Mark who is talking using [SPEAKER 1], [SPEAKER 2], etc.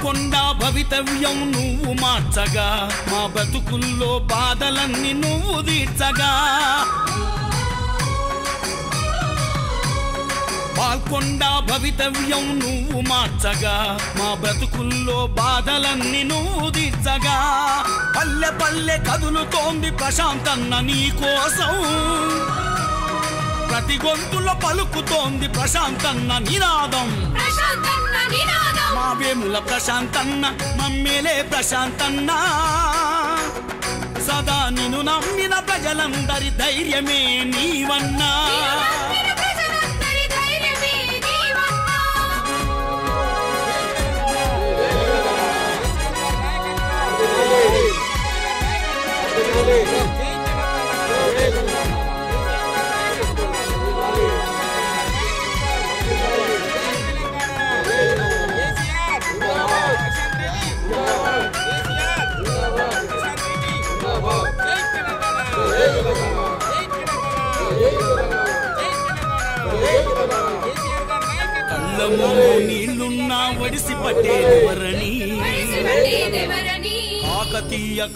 [SPEAKER 1] పాల్కొండ భవితవ్యం నువ్వు మార్చగా మా బతుకుల్లో బాధలన్నీ నువ్వు తీర్చగా పాల్కొండ భవితవ్యం నువ్వు మార్చగా మా బ్రతుకుల్లో బాధలన్నీ నువ్వు తీర్చగా పల్లె పల్లె కదులుతోంది ప్రశాంతన్న నీ కోసం ప్రతి గొంతులో పలుకుతోంది ప్రశాంతన్న నినాదం
[SPEAKER 2] ప్రశాంతన్న నినాదం
[SPEAKER 1] మా వేముల ప్రశాంతన్న మమ్మేలే ప్రశాంతన్న సదా నిన్ను నమ్మిన ప్రజలందరి ధైర్యమే నీవన్నా
[SPEAKER 2] నమ్మిన ప్రజలందరి ధైర్యమే నీవన్నా
[SPEAKER 1] కళ్ళము నీళ్లున్నా వడిసి పట్టేవరని
[SPEAKER 2] కలిసి పట్టేదెవరని
[SPEAKER 1] కాకతీయ